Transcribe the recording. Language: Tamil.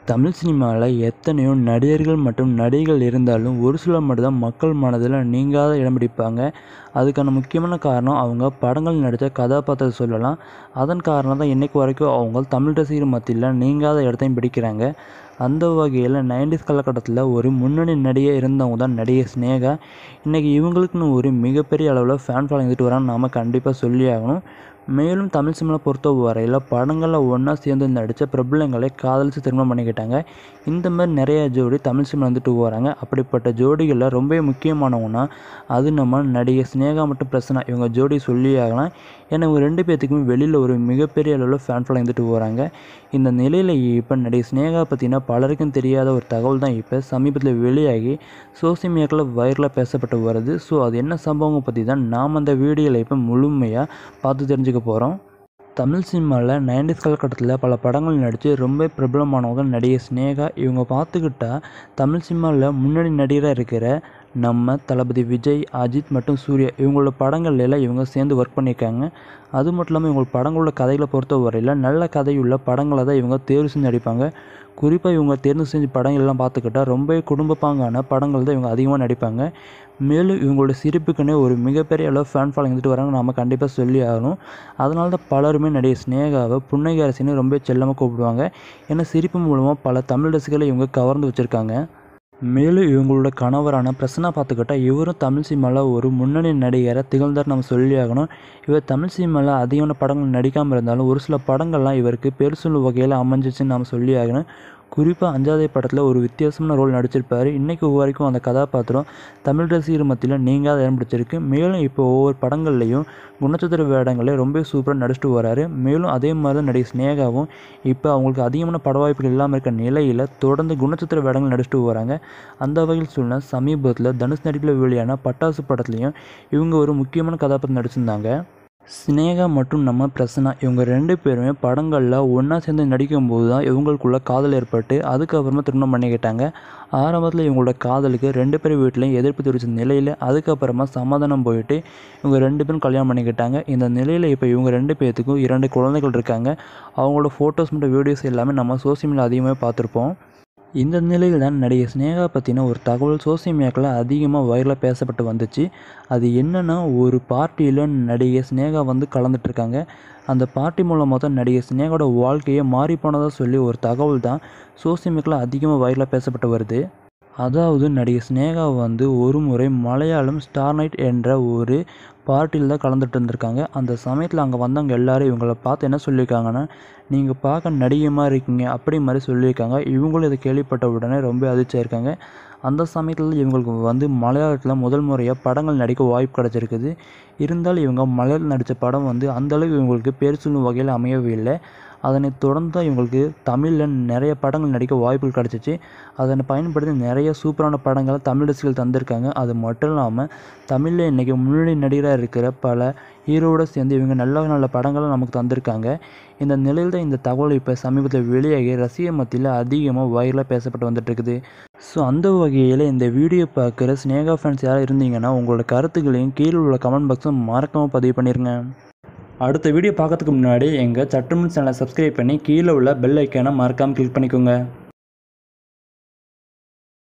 தமிழ் சினிமாவில் எத்தனையோ நடிகர்கள் மற்றும் நடிகைகள் இருந்தாலும் ஒரு சிலர் மட்டும்தான் மக்கள் மனதில் நீங்காத இடம் பிடிப்பாங்க அதுக்கான முக்கியமான காரணம் அவங்க படங்கள் நடித்த கதாபாத்திரத்தை சொல்லலாம் அதன் காரணம் தான் இன்றைக்கு வரைக்கும் அவங்க தமிழ் ரசிகர் மத்தியில் நீங்காத இடத்தையும் பிடிக்கிறாங்க அந்த வகையில் நைன்டிஸ் காலகட்டத்தில் ஒரு முன்னணி நடிகை இருந்தவங்க தான் நடிகை ஸ்னேகா இன்றைக்கி இவங்களுக்குன்னு ஒரு மிகப்பெரிய அளவில் ஃபேன் ஃபாலோயிங் இருந்துட்டு வரான்னு நாம் கண்டிப்பாக சொல்லி ஆகணும் மேலும் தமிழ் சினிமா பொறுத்த வரையில் படங்களில் ஒன்றா சேர்ந்து நடித்த பிரபலங்களை காதலித்து திருமணம் பண்ணிக்கிட்டாங்க இந்த மாதிரி நிறைய ஜோடி தமிழ் சினிமா வந்துட்டு வராங்க அப்படிப்பட்ட ஜோடிகளில் ரொம்ப முக்கியமானவங்கன்னா அது நம்ம நடிகை ஸ்னேகா மற்றும் பிரசன்னா இவங்க ஜோடி சொல்லி ஆகலாம் ஏன்னா இவங்க ரெண்டு பேர்த்துக்குமே வெளியில் ஒரு மிகப்பெரிய அளவில் ஃபேன் ஃபாலோ வந்துட்டு வராங்க இந்த நிலையில் இப்போ நடிகை ஸ்னேகா பற்றினா பலருக்கும் தெரியாத ஒரு தகவல் தான் இப்போ சமீபத்தில் வெளியாகி சோசியல் மீடியாக்களில் வைரலாக பேசப்பட்டு வருது ஸோ அது என்ன சம்பவம் பற்றி தான் நாம் அந்த வீடியோவில் இப்போ முழுமையாக பார்த்து தெரிஞ்சுக்க போகிறோம் தமிழ் சினிமாவில் நைன்டிஸ் காலகட்டத்தில் பல படங்கள் நடித்து ரொம்ப பிரபலமானவங்க நடிகை ஸ்னேகா இவங்க பார்த்துக்கிட்டா தமிழ் சினிமாவில் முன்னணி நடிகராக இருக்கிற நம்ம தளபதி விஜய் அஜித் மற்றும் சூர்யா இவங்களோட படங்கள் எல்லாம் இவங்க சேர்ந்து ஒர்க் பண்ணியிருக்காங்க அது மட்டும் இல்லாமல் இவங்க படங்களோட கதைகளை பொறுத்த வரையில் நல்ல கதையுள்ள படங்களை தான் இவங்க தேர்வு செஞ்சு நடிப்பாங்க குறிப்பாக இவங்க தேர்ந்து செஞ்ச படங்கள் எல்லாம் பார்த்துக்கிட்டா ரொம்ப குடும்ப பாங்கான படங்கள் தான் இவங்க அதிகமாக நடிப்பாங்க மேலும் இவங்களோட சிரிப்புக்குன்னே ஒரு மிகப்பெரிய அளவு ஃபேன் ஃபாலோயிங் வந்துட்டு வராங்க நம்ம கண்டிப்பாக சொல்லி ஆகணும் அதனால தான் பலருமே நடிகை ஸ்னேகாவை புன்னகை அரசின்னு ரொம்ப செல்லமாக கூப்பிடுவாங்க ஏன்னா சிரிப்பு மூலமாக பல தமிழ் ரசிகர்களை இவங்க கவர்ந்து வச்சுருக்காங்க மேலும் இவங்களோட கணவரான பிரசன்னா பார்த்துக்கிட்டா இவரும் தமிழ் சினிமாவில் ஒரு முன்னணி நடிகரை திகழ்ந்தார் நம்ம சொல்லி ஆகணும் இவர் தமிழ் சினிமாவில் அதிகமான படங்கள் நடிக்காமல் இருந்தாலும் ஒரு சில படங்கள்லாம் இவருக்கு பேர் சொல்லும் வகையில் அமைஞ்சிச்சுன்னு நம்ம சொல்லி ஆகணும் குறிப்பாக அஞ்சாவது படத்தில் ஒரு வித்தியாசமான ரோல் நடிச்சிருப்பார் இன்றைக்கு வரைக்கும் அந்த கதாபாத்திரம் தமிழ் ரசிகர் மத்தியில் நீங்காத இடம் பிடிச்சிருக்கு மேலும் இப்போ ஒவ்வொரு படங்கள்லையும் குணச்சித்திர வேடங்களே ரொம்ப சூப்பராக நடிச்சிட்டு வராரு மேலும் அதே மாதிரி தான் நடிகை ஸ்னேகாவும் இப்போ அவங்களுக்கு அதிகமான பட வாய்ப்புகள் இல்லாமல் இருக்க நிலையில் தொடர்ந்து குணச்சித்திர வேடங்கள் நடிச்சிட்டு வராங்க அந்த வகையில் சொன்ன சமீபத்தில் தனுஷ் நடிப்பில் வெளியான பட்டாசு படத்துலையும் இவங்க ஒரு முக்கியமான கதாபாத்திரம் நடிச்சிருந்தாங்க ஸ்னேகா மற்றும் நம்ம பிரசன்னா இவங்க ரெண்டு பேருமே படங்களில் ஒன்றா சேர்ந்து நடிக்கும்போது தான் இவங்களுக்குள்ள காதல் ஏற்பட்டு அதுக்கப்புறமா திருமணம் பண்ணிக்கிட்டாங்க ஆரம்பத்தில் இவங்களோட காதலுக்கு ரெண்டு பேர் வீட்லையும் எதிர்ப்பு தெரிவித்த நிலையில் அதுக்கப்புறமா சமாதானம் போயிட்டு இவங்க ரெண்டு பேரும் கல்யாணம் பண்ணிக்கிட்டாங்க இந்த நிலையில் இப்போ இவங்க ரெண்டு பேர்த்துக்கும் இரண்டு குழந்தைகள் இருக்காங்க அவங்களோட ஃபோட்டோஸ் மற்றும் வீடியோஸ் எல்லாமே நம்ம சோசியல் மீடியா அதிகமாக பார்த்துருப்போம் இந்த நிலையில் தான் நடிகை ஸ்னேகா பற்றின ஒரு தகவல் சோசியல் மீடியாக்களில் அதிகமாக வைரலாக பேசப்பட்டு வந்துச்சு அது என்னென்னா ஒரு பார்ட்டியில் நடிகை ஸ்னேகா வந்து கலந்துட்டுருக்காங்க அந்த பார்ட்டி மூலமாக தான் நடிகை ஸ்னேகாவோட வாழ்க்கையே மாறி போனதாக சொல்லி ஒரு தகவல் தான் சோசியல் மீடியாவில் அதிகமாக வைரலாக பேசப்பட்டு வருது அதாவது நடிகை ஸ்னேகா வந்து ஒரு முறை மலையாளம் ஸ்டார் நைட் என்ற ஒரு பார்ட்டியில் தான் கலந்துட்டு இருந்திருக்காங்க அந்த சமயத்தில் அங்கே வந்தவங்க எல்லாரும் இவங்கள பார்த்து என்ன சொல்லியிருக்காங்கன்னா நீங்கள் பார்க்க நடிகைமாக இருக்கீங்க அப்படி மாதிரி சொல்லியிருக்காங்க இவங்களும் இதை கேள்விப்பட்ட உடனே ரொம்ப அதிர்ச்சியாக இருக்காங்க அந்த சமயத்தில் இவங்களுக்கு வந்து மலையாளத்தில் முதல் முறையாக படங்கள் நடிக்க வாய்ப்பு கிடச்சிருக்குது இருந்தாலும் இவங்க மலையாளம் நடித்த படம் வந்து அந்தளவுக்கு இவங்களுக்கு பேர் சொல்லும் வகையில் அமையவே இல்லை அதனை தொடர்ந்து தான் இவங்களுக்கு தமிழில் நிறைய படங்கள் நடிக்க வாய்ப்புகள் கிடச்சிச்சு அதனை பயன்படுத்தி நிறைய சூப்பரான படங்களை தமிழ் ரசிகர்கள் தந்திருக்காங்க அது மட்டும் இல்லாமல் தமிழில் இன்றைக்கி முன்னணி நடிகராக இருக்கிற பல ஹீரோவோடு சேர்ந்து இவங்க நல்ல நல்ல படங்களை நமக்கு தந்திருக்காங்க இந்த நிலையில் தான் இந்த தகவல் இப்போ சமீபத்தில் வெளியாகி ரசிகர் மத்தியில் அதிகமாக வைரலாக பேசப்பட்டு வந்துட்டுருக்குது ஸோ அந்த வகையில் இந்த வீடியோ பார்க்குற ஸ்னேகா ஃபேன்ஸ் யாராவது இருந்தீங்கன்னா உங்களோட கருத்துக்களையும் கீழே உள்ள கமெண்ட் பாக்ஸும் மறக்காமல் பதிவு பண்ணிடுங்க அடுத்த வீடியோ பார்க்கறதுக்கு முன்னாடி எங்கள் சற்றுமுன் சேனலை சப்ஸ்கிரைப் பண்ணி கீழே உள்ள பெல் ஐக்கானை மறக்காமல் கிளிக் பண்ணிக்கோங்க